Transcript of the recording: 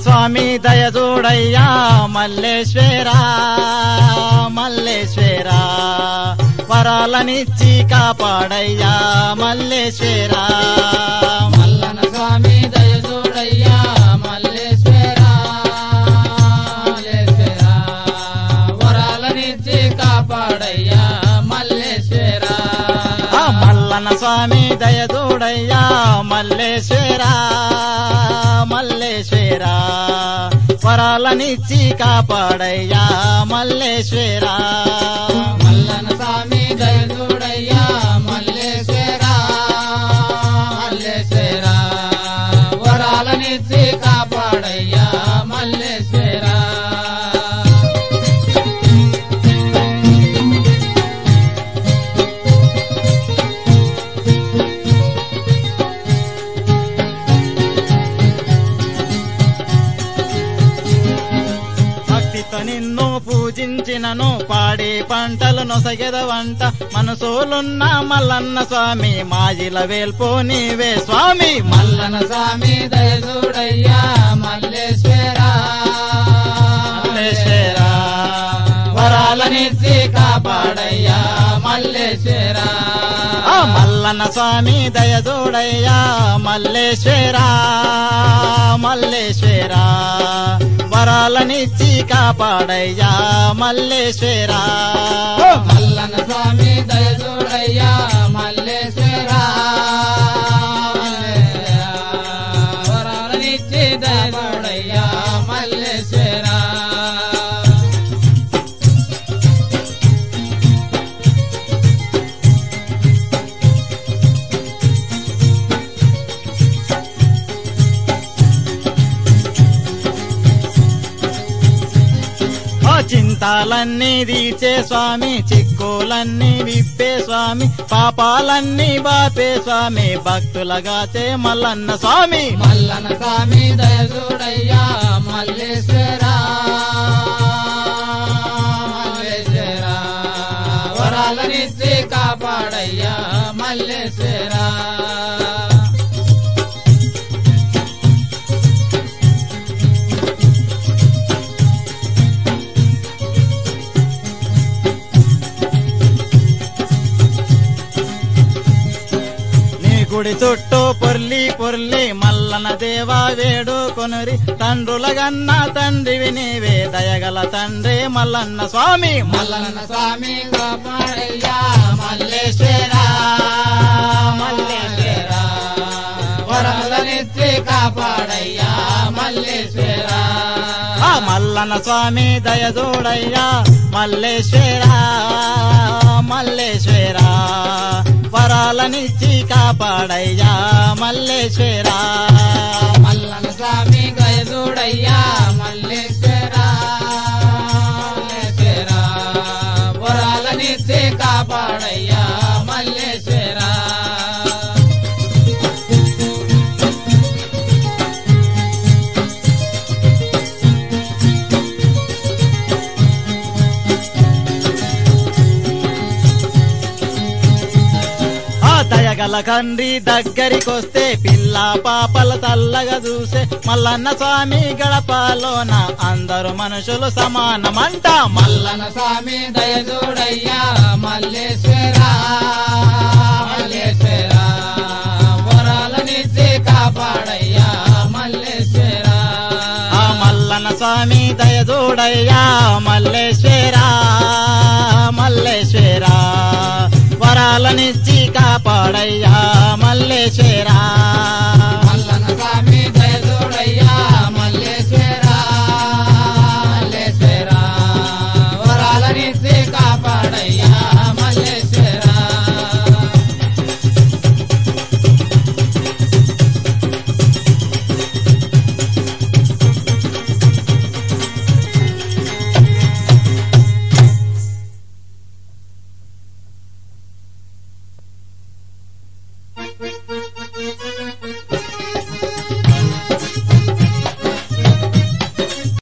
స్వామి దయ చూడయ్యా మల్లేశ్వరా మల్లేశ్వరా వరాలనిచ్చి కాపాడయ్యా మల్లేశ్వరా మల్లన స్వామి దయ చూడయ్యా మల్లేశ్వర మల్లేశ్వర వరాలనిచ్చి కాపాడయ్యా మల్లేశ్వర ఆ మల్లన స్వామి దయ చూడయ్యా మల్లేశ్వరా మల్లేశ్వరా వరాలనిచ్చి కాపాడయ్యా మల్లేశ్వరా మల్లన స్వామి దయ చూడయ్యా మల్లేశ్వర మల్లేశ్వర వరాలనిచ్చి కాపాడయ్యా మల్లేశ్వర భక్తితో నిన్ను పూజించినను పాడి పంటలు నొసగెదవంట మనసోలున్న మల్లన్న స్వామి మాజిల వేల్పో నీవే స్వామి మల్లన స్వామి దయ చూడయ్యా మల్లేశ్వర మల్లేశ్వర వరాలనిచ్చి కాపాడయ్యా మల్లేశ్వర ఆ మల్లన్న స్వామి దయ చూడయ్యా మల్లేశ్వర మల్లేశ్వర వరాలనిచ్చి కాపాడయ్యా మల్లేశ్వర మల్లన స్వామి దయ చూడయ్యా మల్లేశ్వర వరాలనిచ్చి దయ చూడయ్యా మల్లేశ్వర ఆ చింతాలన్నీ తీర్చే స్వామి చిక్కులన్నీ విప్పే స్వామి పాపాలన్నీ బాపే స్వామి భక్తులగాచే మల్లన్న స్వామి మల్లన స్వామి దయ చూడయ్యా మల్లేశ్వర మల్లేశ్వర వరాలనిచ్చి కాపాడయ్యా మల్లేశ్వర నీ గుడి చుట్టూ పొర్లి పొర్లి మల్లన దేవా వేడు కొనురి తండ్రుల గన్న తండ్రివి నీవే దయగల తండ్రి మల్లన్న స్వామి మల్లన స్వామి కాపాడయ్యా మల్లేశ్వర మల్లేశ్వర వరాలనిచ్చి కాపాడయ్యా మల్లేశ్వర ఆ మల్లన స్వామి దయ చూడయ్యా మల్లేశ్వర మల్లేశ్వర వరాలనిచ్చి కాపాడయ్యా మల్లేశ్వర మల్లన స్వామి గయదుడయ్యా మల్లేశ్వర మల్లేశ్వర వరాలనిచ్చి కాపాడయ్యా మల్లేశ్వర ఆ దయగల కండ్రి దగ్గరికొస్తే పిల్ల పాపల తల్లగా చూసే మల్లన్న స్వామి గడపలోన అందరు మనుషులు సమానమంట మల్ల మల్లన స్వామి దయదుడయ్యా మల్లేశ్వర మల్లేశ్వర వరాలనిచ్చి కాపాడయ్యా మల్లేశ్వర ఆ మల్లన్న స్వామి దయ చూడయ్యా మల్లేశ్వర మల్లేశ్వర వరాలనిచ్చి కాపాడయ్యా మల్లేశ్వర